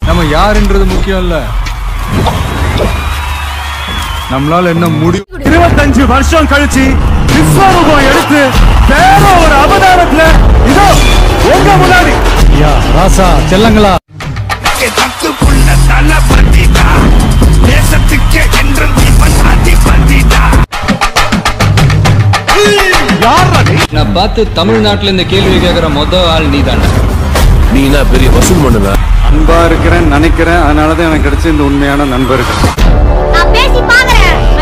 நம்ம யாருன்றது முக்கியம் இல்ல நம்மளால என்ன முடியும் இருபத்தஞ்சு வருஷம் கழிச்சு விஸ்வரூபம் எடுத்து வேற ஒரு அவதாரத்துல இதோ உங்க முன்னாடி யா ராசா செல்லங்களா தத்துக்குள்ள தளபதிடா தேசத்துக்கு என்றும் இவன் அதிபதிடா நான் பார்த்து தமிழ்நாட்டுல இந்த கேள்வி கேட்கிற மொத ஆள் நீ நீ என்ன பெரிய வசூல் பண்ணுவ அன்பா இருக்கிறேன் நினைக்கிறேன் அதனாலதான் எனக்கு கிடைச்ச இந்த உண்மையான நண்பர்கள் நான் பேசி பாக்குறேன்